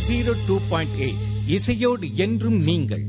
zero two point eight இசையோடு என்றும் நீங்கள்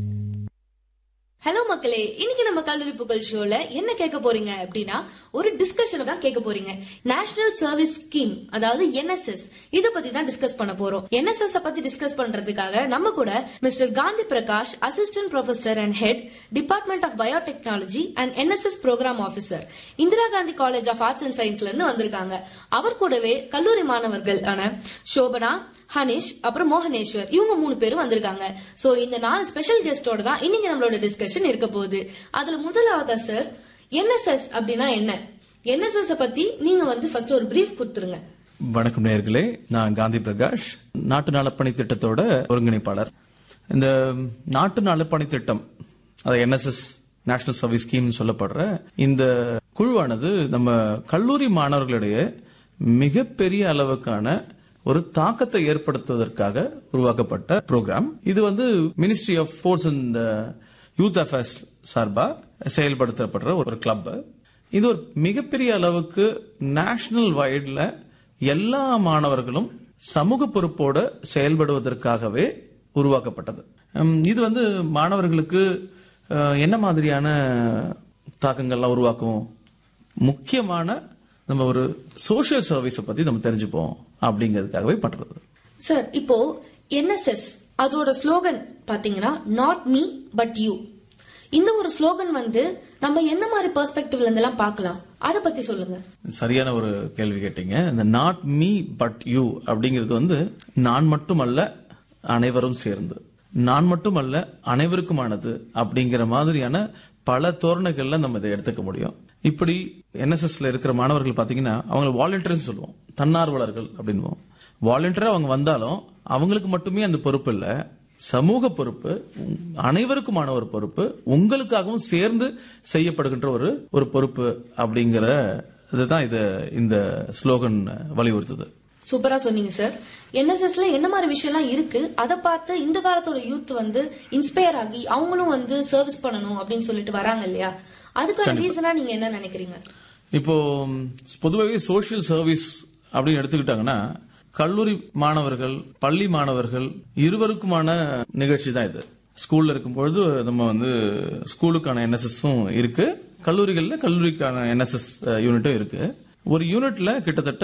ஹலோ மக்களே இன்னைக்கு நம்ம கல்லூரி புகழ் ஷோல என்ன கேட்க போறீங்க அப்படின்னா ஒரு டிஸ்கஷன் தான் கேட்க போறீங்க நேஷனல் சர்வீஸ் ஸ்கீம் அதாவது என்எஸ்எஸ் இத பத்தி தான் டிஸ்கஸ் பண்ண போறோம் என்எஸ்எஸ் பத்தி டிஸ்கஸ் பண்றதுக்காக நம்ம கூட mister Gandhi Prakash assistant professor and head department of biotechnology and NSS program officer Indira Gandhi college of arts and சயின்ஸ்ல இருந்து வந்திருக்காங்க அவர் கூடவே கல்லூரி மாணவர்கள் ஆன சோபனா ஹனிஷ் அப்புறம் மோகனேஸ்வர் இவங்க மூணு பேரும் வந்திருக்காங்க சோ இந்த நாலு ஸ்பெஷல் கெஸ்டோட தான் இன்னைக்கு நம்மளோட டிஸ்கஷன் இருக்க போகுது அதுல முதலாவதா சார் என்எஸ்எஸ் அப்படின்னா என்ன என்எஸ்எஸ் பத்தி நீங்க வந்து ஃபர்ஸ்ட் ஒரு பிரீஃப் கொடுத்துருங்க வணக்கம் நேயர்களே நான் காந்தி பிரகாஷ் நாட்டு நலப்பணி திட்டத்தோட ஒருங்கிணைப்பாளர் இந்த நாட்டு நலப்பணி திட்டம் அது என்எஸ்எஸ் நேஷனல் சர்வீஸ் ஸ்கீம் சொல்லப்படுற இந்த குழுவானது நம்ம கல்லூரி மாணவர்களிடையே மிகப்பெரிய அளவுக்கான ஒரு தாக்கத்தை ஏற்படுத்துவதற்காக உருவாக்கப்பட்ட ப்ரோக்ராம் இது வந்து ministry of sports and youth affairs சார்பா செயல்படுத்தப்படுற ஒரு கிளப் இது ஒரு மிகப்பெரிய அளவுக்கு நேஷனல் வைட்ல எல்லா மாணவர்களும் சமூக பொறுப்போடு செயல்படுவதற்காகவே உருவாக்கப்பட்டது உம், இது வந்து மாணவர்களுக்கு அஹ், என்ன மாதிரியான தாக்கங்கள்லாம் உருவாக்கும் முக்கியமான நம்ம ஒரு சோஷியல் சர்வீஸை பத்தி நம்ம தெரிஞ்சுப்போம் அப்படிங்கிறதுக்காகவே பண்றது சார் இப்போ என்எஸ்எஸ் அதோட ஸ்லோகன் பாத்தீங்கன்னா நாட் மீ பட் யூ இந்த ஒரு ஸ்லோகன் வந்து நம்ம என்ன மாதிரி பெர்ஸ்பெக்டிவ்ல இருந்தெல்லாம் பார்க்கலாம் அத பத்தி சொல்லுங்க சரியான ஒரு கேள்வி கேட்டீங்க இந்த நாட் மீ பட் யூ அப்படிங்கிறது வந்து நான் மட்டுமல்ல அனைவரும் சேர்ந்து நான் மட்டுமல்ல அனைவருக்குமானது அப்படிங்கிற மாதிரியான பல தோரணைகள்ல நம்ம இதை எடுத்துக்க முடியும் இப்படி என்எஸ்எஸ்ல இருக்கிற மாணவர்கள் பாத்தீங்கன்னா அவங்க வாலண்டியர்ஸ் சொல்லுவோம் தன்னார்வலர்கள் அப்படின்வோம் வாலண்டியரா அவங்க வந்தாலும் அவங்களுக்கு மட்டுமே அந்த பொறுப்பு இல்ல சமூக பொறுப்பு உம், அனைவருக்குமான ஒரு பொறுப்பு உங்களுக்காகவும் சேர்ந்து செய்யப்படுகின்ற ஒரு ஒரு பொறுப்பு அப்படிங்கிற இதுதான் இது இந்த ஸ்லோகன் வலியுறுத்துது சூப்பரா சொன்னீங்க சார் என்எஸ்எஸ்ல என்ன மாதிரி விஷயம்லாம் இருக்கு அதை பார்த்து இந்த காலத்தோட யூத் வந்து இன்ஸ்பயர் ஆகி அவங்களும் வந்து சர்வீஸ் பண்ணணும் அப்படின்னு சொல்லிட்டு வராங்க இல்லையா அதுக்கான ரீசனா நீங்க என்ன நினைக்கிறீங்க இப்போ ம், பொதுவாகவே சோஷியல் சர்வீஸ் அப்படின்னு எடுத்துக்கிட்டாங்கன்னா கல்லூரி மாணவர்கள் பள்ளி மாணவர்கள் இருவருக்குமான நிகழ்ச்சி தான் இது ஸ்கூல்ல இருக்கும்பொழுது நம்ம வந்து ஸ்கூலுக்கான என்எஸ்எஸும் இருக்கு கல்லூரிகள்ல கல்லூரிக்கான என்எஸ்எஸ் யூனிட்டும் இருக்கு ஒரு யூனிட்ல கிட்டத்தட்ட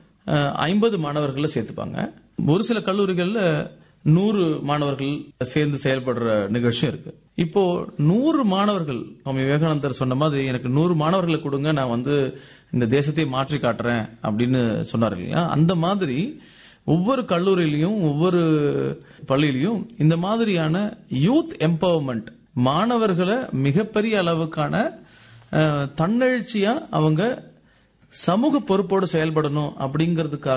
ஐம்பது மாணவர்களை சேர்த்துப்பாங்க ஒரு சில கல்லூரிகள்ல நூறு மாணவர்கள் சேர்ந்து செயல்படுற நிகழ்ச்சியும் இருக்கு இப்போ நூறு மாணவர்கள் சுவாமி விவேகானந்தர் சொன்ன மாதிரி எனக்கு நூறு மாணவர்களை கொடுங்க நான் வந்து இந்த தேசத்தை மாற்றி காட்டுறேன் அப்படின்னு சொன்னார் இல்லையா அந்த மாதிரி ஒவ்வொரு கல்லூரியிலையும் ஒவ்வொரு பள்ளியிலையும் இந்த மாதிரியான யூத் எம்பவர்மெண்ட் மாணவர்களை மிகப்பெரிய அளவுக்கான அஹ், தன்னெழுச்சியா அவங்க சமூக பொறுப்போடு செயல்படணும் அப்படிங்கிறதுக்காக